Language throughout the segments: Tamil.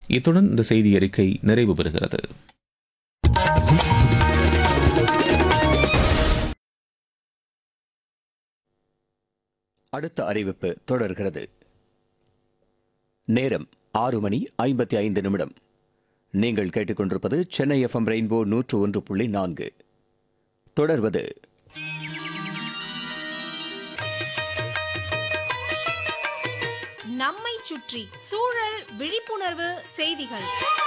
இத்துடன் இந்த செய்தி அறிக்கை நிறைவு பெறுகிறது அடுத்த அறிவிப்பு தொடர்கிறது நேரம் ஆறு மணி ஐம்பத்தி ஐந்து நிமிடம் நீங்கள் கேட்டுக்கொண்டிருப்பது சென்னை எஃப்எம் ரெயின்போ நூற்று ஒன்று புள்ளி நான்கு தொடர்வது நம்மை சுற்றி சூழல் விழிப்புணர்வு செய்திகள்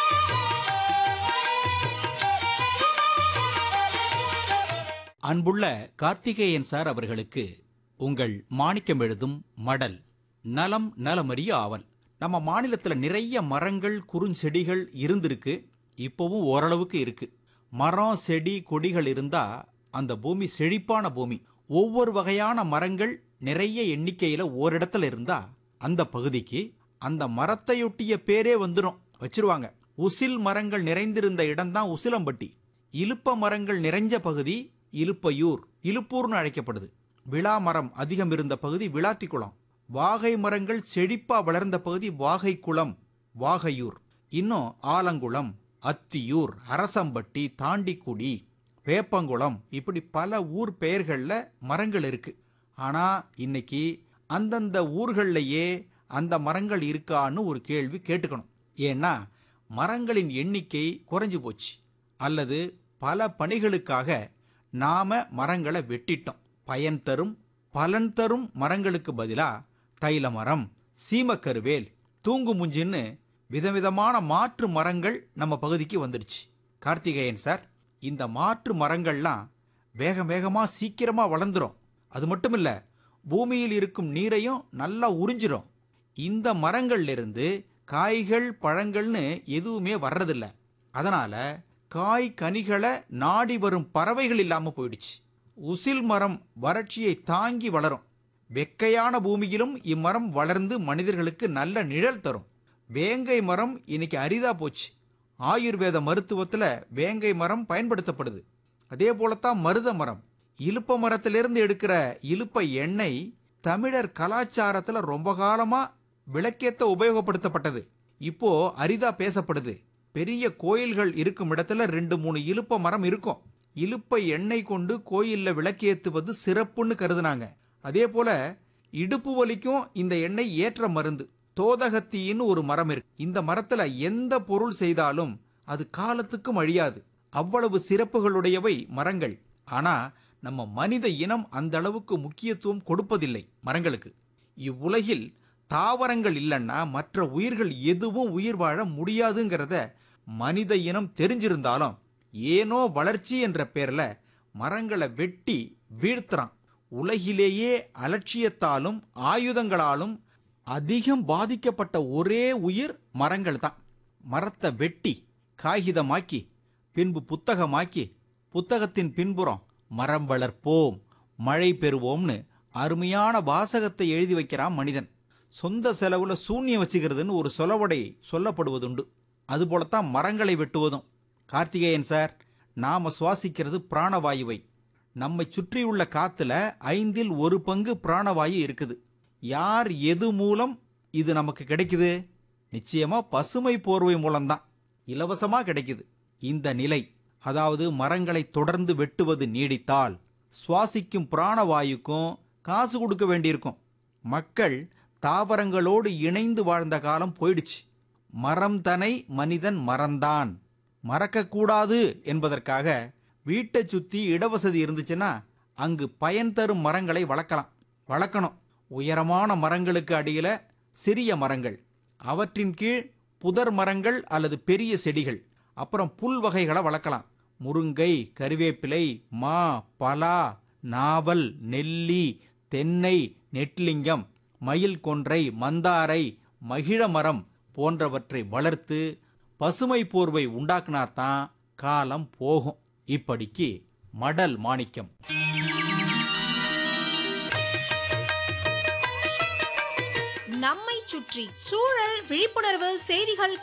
அன்புள்ள கார்த்திகேயன் சார் அவர்களுக்கு உங்கள் மாணிக்கம் எழுதும் மடல் நலம் நலமறிய ஆவல் நம்ம மாநிலத்தில் நிறைய மரங்கள் குறுஞ்செடிகள் இருந்திருக்கு இப்போவும் ஓரளவுக்கு இருக்கு மரம் செடி கொடிகள் இருந்தா அந்த பூமி செழிப்பான பூமி ஒவ்வொரு வகையான மரங்கள் நிறைய எண்ணிக்கையில் ஓரிடத்துல இருந்தா அந்த பகுதிக்கு அந்த மரத்தையொட்டிய பேரே வந்துடும் வச்சிருவாங்க உசில் மரங்கள் நிறைந்திருந்த இடம்தான் உசிலம்பட்டி இலுப்ப மரங்கள் நிறைஞ்ச பகுதி இலுப்பையூர் இலுப்பூர்னு அழைக்கப்படுது விழா மரம் அதிகம் இருந்த பகுதி விளாத்திக்குளம் வாகை மரங்கள் செழிப்பா வளர்ந்த பகுதி வாகை குளம் வாகையூர் இன்னும் ஆலங்குளம் அத்தியூர் அரசம்பட்டி தாண்டிக்குடி வேப்பங்குளம் இப்படி பல ஊர் பெயர்கள்ல மரங்கள் இருக்கு ஆனா இன்னைக்கு அந்தந்த ஊர்கள்லயே அந்த மரங்கள் இருக்கான்னு ஒரு கேள்வி கேட்டுக்கணும் ஏன்னா மரங்களின் எண்ணிக்கை குறைஞ்சு போச்சு அல்லது பல பணிகளுக்காக நாம மரங்களை வெட்டிட்டோம் பயன் தரும் பலன் தரும் மரங்களுக்கு பதிலா தைல மரம் சீமக்கருவேல் தூங்கு முஞ்சின்னு விதவிதமான மாற்று மரங்கள் நம்ம பகுதிக்கு வந்துடுச்சு கார்த்திகேயன் சார் இந்த மாற்று மரங்கள்லாம் வேக வேகமா சீக்கிரமா வளர்ந்துரும் அது மட்டும் இல்ல பூமியில் இருக்கும் நீரையும் நல்லா உறிஞ்சிரும் இந்த மரங்கள்ல இருந்து காய்கள் பழங்கள்னு எதுவுமே வர்றதில்ல அதனால காய் கனிகளை நாடி வரும் பறவைகள் இல்லாம போயிடுச்சு உசில் மரம் வறட்சியை தாங்கி வளரும் வெக்கையான பூமியிலும் இம்மரம் வளர்ந்து மனிதர்களுக்கு நல்ல நிழல் தரும் வேங்கை மரம் இன்னைக்கு அரிதா போச்சு ஆயுர்வேத மருத்துவத்துல வேங்கை மரம் பயன்படுத்தப்படுது அதே போலத்தான் மருத மரம் இலுப்ப மரத்திலிருந்து எடுக்கிற இலுப்ப எண்ணெய் தமிழர் கலாச்சாரத்துல ரொம்ப காலமா விளக்கேத்த உபயோகப்படுத்தப்பட்டது இப்போ அரிதா பேசப்படுது பெரிய கோயில்கள் இருக்கும் இடத்துல ரெண்டு மூணு இலுப்ப மரம் இருக்கும் இலுப்பை எண்ணெய் கொண்டு கோயில்ல விளக்கேத்துவது சிறப்புன்னு கருதுனாங்க அதே போல இடுப்பு வலிக்கும் இந்த எண்ணெய் ஏற்ற மருந்து தோதகத்தின்னு ஒரு மரம் இருக்கு இந்த மரத்துல எந்த பொருள் செய்தாலும் அது காலத்துக்கும் அழியாது அவ்வளவு சிறப்புகளுடையவை மரங்கள் ஆனா நம்ம மனித இனம் அந்த அளவுக்கு முக்கியத்துவம் கொடுப்பதில்லை மரங்களுக்கு இவ்வுலகில் தாவரங்கள் இல்லைன்னா மற்ற உயிர்கள் எதுவும் உயிர் வாழ முடியாதுங்கிறத மனித இனம் தெரிஞ்சிருந்தாலும் ஏனோ வளர்ச்சி என்ற பேர்ல மரங்களை வெட்டி வீழ்த்துறான் உலகிலேயே அலட்சியத்தாலும் ஆயுதங்களாலும் அதிகம் பாதிக்கப்பட்ட ஒரே உயிர் மரங்கள் தான் மரத்தை வெட்டி காகிதமாக்கி பின்பு புத்தகமாக்கி புத்தகத்தின் பின்புறம் மரம் வளர்ப்போம் மழை பெறுவோம்னு அருமையான வாசகத்தை எழுதி வைக்கிறான் மனிதன் சொந்த செலவுல சூன்யம் வச்சுக்கிறதுன்னு ஒரு சொலவடை சொல்லப்படுவதுண்டு அதுபோலத்தான் மரங்களை வெட்டுவதும் கார்த்திகேயன் சார் நாம சுவாசிக்கிறது பிராணவாயுவை நம்மை சுற்றியுள்ள காத்துல ஐந்தில் ஒரு பங்கு பிராணவாயு இருக்குது யார் எது மூலம் இது நமக்கு கிடைக்குது நிச்சயமா பசுமை போர்வை மூலம்தான் இலவசமா கிடைக்குது இந்த நிலை அதாவது மரங்களை தொடர்ந்து வெட்டுவது நீடித்தால் சுவாசிக்கும் பிராணவாயுக்கும் காசு கொடுக்க வேண்டியிருக்கும் மக்கள் தாவரங்களோடு இணைந்து வாழ்ந்த காலம் போயிடுச்சு மரம் தனை மனிதன் மறந்தான் மறக்கக்கூடாது என்பதற்காக வீட்டை சுத்தி இடவசதி இருந்துச்சுன்னா அங்கு பயன் தரும் மரங்களை வளர்க்கலாம் வளர்க்கணும் உயரமான மரங்களுக்கு அடியில சிறிய மரங்கள் அவற்றின் கீழ் புதர் மரங்கள் அல்லது பெரிய செடிகள் அப்புறம் புல் வகைகளை வளர்க்கலாம் முருங்கை கருவேப்பிலை மா பலா நாவல் நெல்லி தென்னை நெட்லிங்கம் மயில் கொன்றை மந்தாரை மகிழ மரம் போன்றவற்றை வளர்த்து பசுமை போர்வை உண்டாக்குனாதான் காலம் போகும் இப்படிக்கு மடல் மாணிக்கம் நம்மை சுற்றி சூழல் விழிப்புணர்வு செய்திகள்